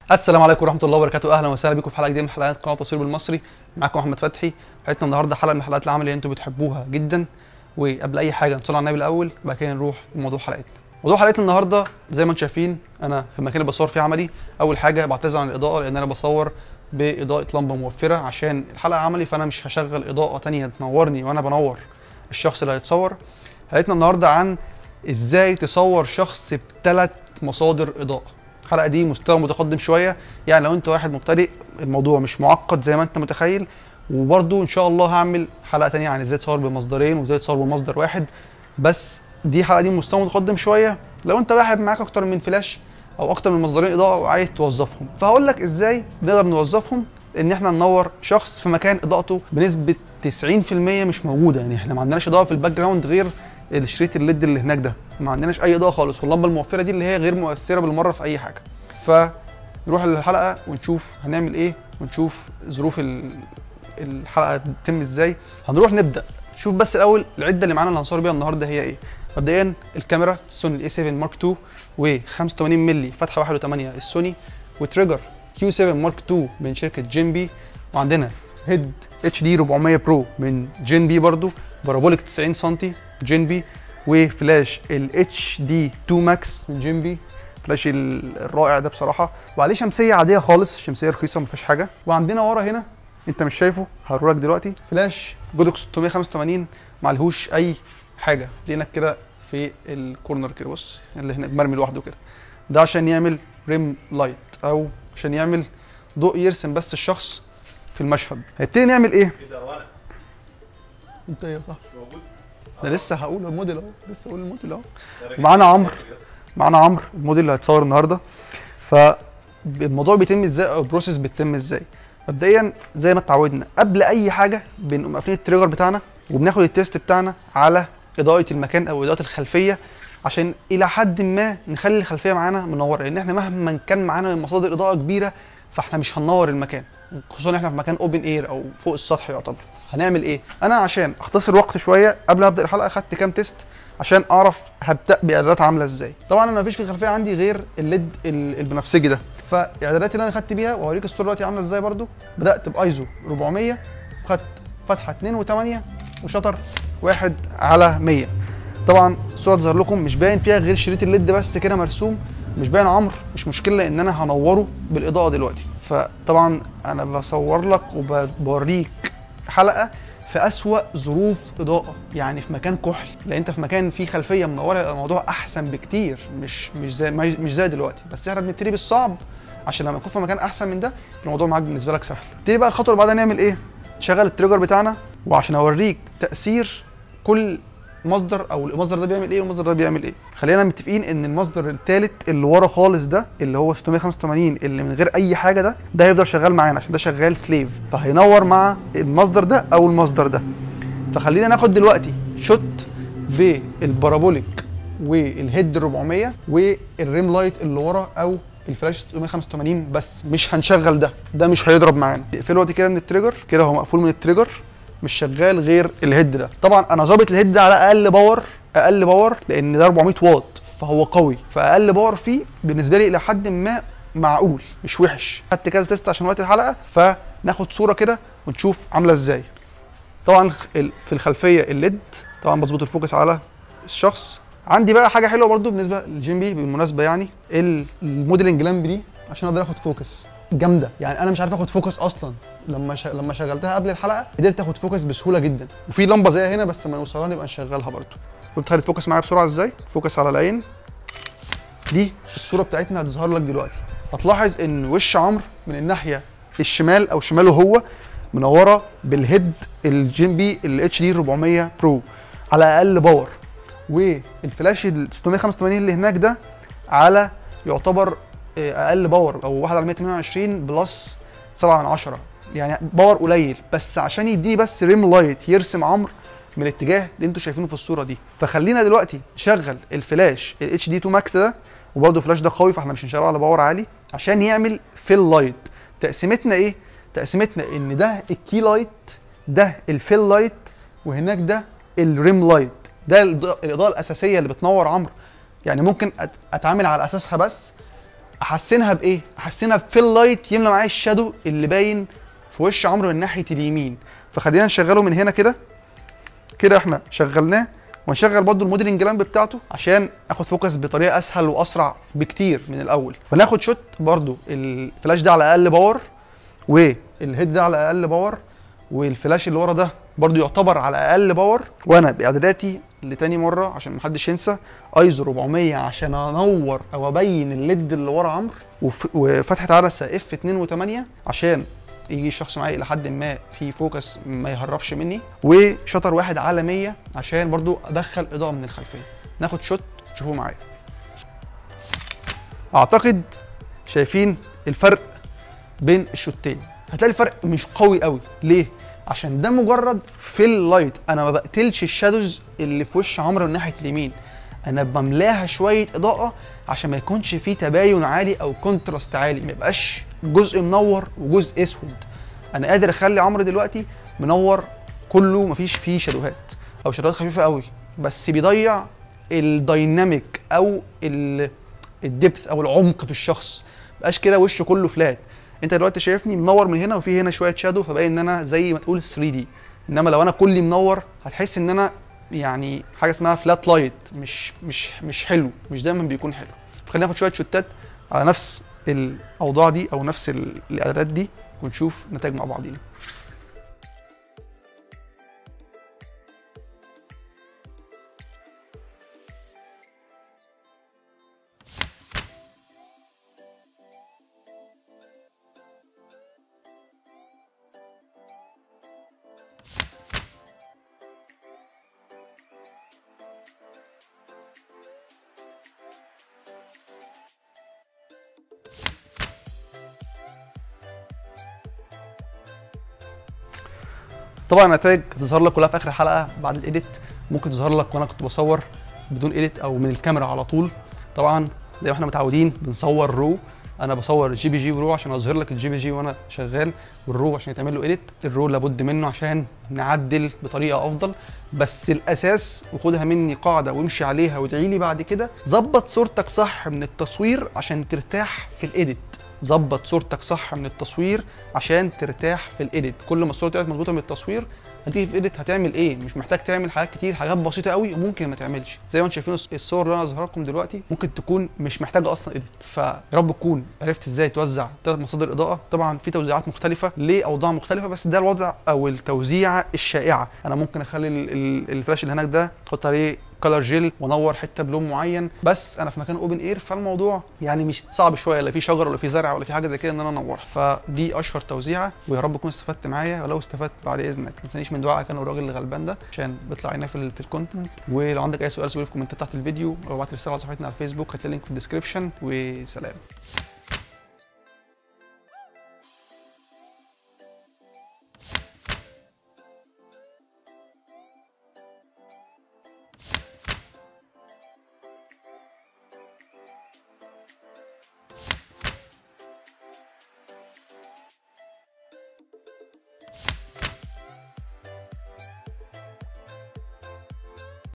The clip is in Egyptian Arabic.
السلام عليكم ورحمه الله وبركاته اهلا وسهلا بكم في حلقه جديده من حلقات قناه تصوير بالمصري معاكم احمد فتحي حلقتنا النهارده حلقه من حلقات العمل اللي انتم بتحبوها جدا وقبل اي حاجه نصلي على النبي الاول وبعد كده نروح لموضوع حلقتنا موضوع حلقتنا النهارده زي ما انتم شايفين انا في المكان اللي بصور فيه عملي اول حاجه بعتذر عن الاضاءه لان انا بصور باضاءه لمبه موفره عشان الحلقه عملي فانا مش هشغل اضاءه تانية تنورني وانا بنور الشخص اللي هيتصور حلقتنا النهارده عن ازاي تصور شخص بثلاث مصادر اضاءه الحلقه دي مستوى متقدم شويه يعني لو انت واحد مبتدئ الموضوع مش معقد زي ما انت متخيل وبرده ان شاء الله هعمل حلقه تانية عن ازاي تصور بمصدرين وازاي تصور بمصدر واحد بس دي حلقه دي مستوى متقدم شويه لو انت واحد معاك اكتر من فلاش او اكتر من مصدرين اضاءه وعايز توظفهم فهقول لك ازاي نقدر نوظفهم ان احنا ننور شخص في مكان اضاءته بنسبه 90% مش موجوده يعني احنا ما عندناش اضاءه في الباك جراوند غير الشريط الليد اللي هناك ده ما عندناش اي اضاءه خالص واللمبه الموفره دي اللي هي غير مؤثره بالمره في اي حاجه فنروح للحلقه ونشوف هنعمل ايه ونشوف ظروف ال- الحلقه تتم ازاي هنروح نبدا شوف بس الاول العده اللي معانا اللي هنصور بيها النهارده هي ايه مبدئيا الكاميرا سوني الاي 7 مارك 2 و 85 مللي فتحه 1.8 السوني وتريجر كيو 7 مارك 2 من شركه جين بي وعندنا هيد اتش دي 400 برو من جين بي برضو بارابوليك 90 سم جين بي وفلاش الاتش دي 2 ماكس من جين بي فلاش ال- الرائع ده بصراحه وعليه شمسيه عاديه خالص شمسيه رخيصه ما فيهاش حاجه وعندنا ورا هنا انت مش شايفه هوريك دلوقتي فلاش جودوك 685 معلهوش اي حاجه لينك كده في الكورنر كده بص اللي هنا مرمي لوحده كده ده عشان يعمل ريم لايت او عشان يعمل ضوء يرسم بس الشخص في المشهد هنبتدي نعمل ايه كده وانا انت ايه صح موجود انا لسه هقول الموديل اهو لسه هقول الموديل اهو ومعانا عمرو معانا عمرو الموديل اللي هيتصور النهارده فالموضوع بيتم ازاي او البروسيس بيتم ازاي مبدئيا زي ما اتعودنا قبل اي حاجه بنقوم قافلين التريجر بتاعنا وبناخد التيست بتاعنا على اضاءه المكان او اضاءه الخلفيه عشان الى حد ما نخلي الخلفيه معانا منوره لان احنا مهما كان معانا من مصادر اضاءه كبيره فاحنا مش هننور المكان خصوصا احنا في مكان اوبن اير او فوق السطح يعتبر هنعمل ايه انا عشان اختصر وقت شويه قبل ما ابدا الحلقه خدت كام تيست عشان اعرف هبدا باعدادات عامله ازاي طبعا انا مفيش في الخلفيه عندي غير الليد ال- البنفسجي ده فاعداداتي اللي انا خدت بيها واوريك الصوره دلوقتي عامله ازاي برده بدات بايزو 400 خدت فتحه 2 و8 وشطر واحد على 100 طبعا الصوره تظهر لكم مش باين فيها غير شريط الليد بس كده مرسوم مش باين عمرو مش مشكله لان انا هنوره بالاضاءه دلوقتي فطبعا انا بصور لك وبوريك حلقه في اسوأ ظروف اضاءه يعني في مكان كحل لان انت في مكان فيه خلفيه منوره يبقى الموضوع احسن بكتير مش مش زي مش زي دلوقتي بس احنا بنبتدي بالصعب عشان لما يكون في مكان احسن من ده الموضوع معاك بالنسبه لك سهل نبتدي بقى الخطوه اللي بعدها نعمل ايه نشغل التريجر بتاعنا وعشان اوريك تاثير كل مصدر او المصدر ده بيعمل ايه والمصدر ده بيعمل ايه خلينا متفقين ان المصدر الثالث اللي ورا خالص ده اللي هو 685 اللي من غير اي حاجه ده ده هيفضل شغال معانا عشان ده شغال سليف فهينور مع المصدر ده او المصدر ده فخلينا ناخد دلوقتي شوت بالبارابوليك والهيد 400 والريم لايت اللي ورا او الفلاش 685 بس مش هنشغل ده ده مش هيضرب معانا اقفله دلوقتي كده من التريجر كده هو مقفول من التريجر مش شغال غير الهيد ده طبعا انا ظابط الهيد ده على اقل باور اقل باور لان ده 400 واط فهو قوي فاقل باور فيه بالنسبه لي الى حد ما معقول مش وحش خدت كذا تيست عشان وقت الحلقه فناخد صوره كده ونشوف عامله ازاي طبعا ال- في الخلفيه الليد طبعا بظبط الفوكس على الشخص عندي بقى حاجه حلوه برضو بالنسبه للجيم بي بالمناسبه يعني ال- الموديلنج لامب دي عشان اقدر اخد فوكس جامده يعني انا مش عارف اخد فوكس اصلا لما ش... لما شغلتها قبل الحلقه قدرت اخد فوكس بسهوله جدا وفي لمبه زي هنا بس لما نوصلها نبقى نشغلها برضو قلت خلي فوكس معايا بسرعه ازاي فوكس على العين دي الصوره بتاعتنا هتظهر لك دلوقتي هتلاحظ ان وش عمرو من الناحيه الشمال او شماله هو منوره بالهيد الجيم بي الاتش دي 400 برو على اقل باور والفلاش ال 685 اللي هناك ده على يعتبر آه، اقل باور او 1 على 128 بلس 7 من 10 يعني باور قليل بس عشان يديني بس ريم لايت يرسم عمرو من الاتجاه اللي انتوا شايفينه في الصوره دي فخلينا دلوقتي نشغل الفلاش الاتش دي 2 ماكس ده وبرده الفلاش ده قوي فاحنا مش هنشغله على باور عالي عشان يعمل فيل لايت تقسيمتنا ايه تقسيمتنا ان ده الكي لايت ده الفيل لايت وهناك ده الريم لايت ده الإضاءة- الاضاءه الاساسيه اللي بتنور عمرو يعني ممكن أت- اتعامل على اساسها بس احسنها بايه احسنها بفيل لايت يملى معايا الشادو اللي باين في وش عمرو من ناحيه اليمين فخلينا نشغله من هنا كده كده احنا شغلناه ونشغل برضو الموديلنج لامب بتاعته عشان اخد فوكس بطريقه اسهل واسرع بكتير من الاول فناخد شوت برضو الفلاش ده على اقل باور والهيد ده على اقل باور والفلاش اللي ورا ده برضو يعتبر على اقل باور وانا باعداداتي لتاني مره عشان محدش ينسى ايزو 400 عشان انور او ابين الليد اللي ورا عمرو وف- وفتحه عدسه اف 2 و8 عشان يجي الشخص معايا الى حد ما في فوكس ما يهربش مني وشطر واحد على 100 عشان برضو ادخل اضاءه من الخلفيه ناخد شوت تشوفوه معايا اعتقد شايفين الفرق بين الشوتين هتلاقي الفرق مش قوي قوي ليه عشان ده مجرد فيل لايت انا ما بقتلش الشادوز اللي في وش عمرو من ناحيه اليمين انا بملاها شويه اضاءه عشان ما يكونش فيه تباين عالي او كونتراست عالي ما يبقاش جزء منور وجزء اسود انا قادر اخلي عمرو دلوقتي منور كله مفيش فيه شادوهات او شادوهات خفيفه قوي بس بيضيع الدايناميك او ال- الدبث او العمق في الشخص مبقاش كده وشه كله فلات انت دلوقتي شايفني منور من هنا وفي هنا شويه شادو فباين ان انا زي ما تقول 3 دي انما لو انا كلي منور هتحس ان انا يعني حاجه اسمها فلات لايت مش مش مش حلو مش دايما بيكون حلو فخلينا ناخد شويه شوتات على نفس الاوضاع دي او نفس ال- الاعدادات دي ونشوف نتائج مع بعضينا طبعا النتائج هتظهر لك كلها في اخر الحلقه بعد الايديت ممكن تظهر لك وانا كنت بصور بدون ايديت او من الكاميرا على طول طبعا زي ما احنا متعودين بنصور رو انا بصور جي بي جي ورو عشان اظهر لك الجي بي جي وانا شغال والرو عشان يتعمل له ايديت الرو لابد منه عشان نعدل بطريقه افضل بس الاساس وخدها مني قاعده وامشي عليها وادعي لي بعد كده ظبط صورتك صح من التصوير عشان ترتاح في الايديت ظبط صورتك صح من التصوير عشان ترتاح في الايديت كل ما الصوره طلعت مظبوطه من التصوير هتيجي في ايديت هتعمل ايه مش محتاج تعمل حاجات كتير حاجات بسيطه قوي وممكن ما تعملش زي ما انتم شايفين الص- الصور اللي انا هظهرها لكم دلوقتي ممكن تكون مش محتاجه اصلا ايديت فيا رب تكون عرفت ازاي توزع ثلاث مصادر اضاءه طبعا في توزيعات مختلفه لاوضاع مختلفه بس ده الوضع او التوزيعه الشائعه انا ممكن اخلي ال- ال- الفلاش اللي هناك ده احط عليه كلر جيل وانور حته بلون معين بس انا في مكان اوبن اير فالموضوع يعني مش صعب شويه لا في شجر ولا في زرع ولا في حاجه زي كده ان انا انورها فدي اشهر توزيعه ويا رب تكون استفدت معايا ولو استفدت بعد اذنك ما تنسانيش من دعائك انا والراجل الغلبان ده عشان بيطلع هنا في, ال- في الكونتنت ولو عندك اي سؤال سيبه لي في الكومنتات تحت الفيديو او ابعت لي رساله على صفحتنا على الفيسبوك هتلاقي اللينك في الديسكربشن وسلام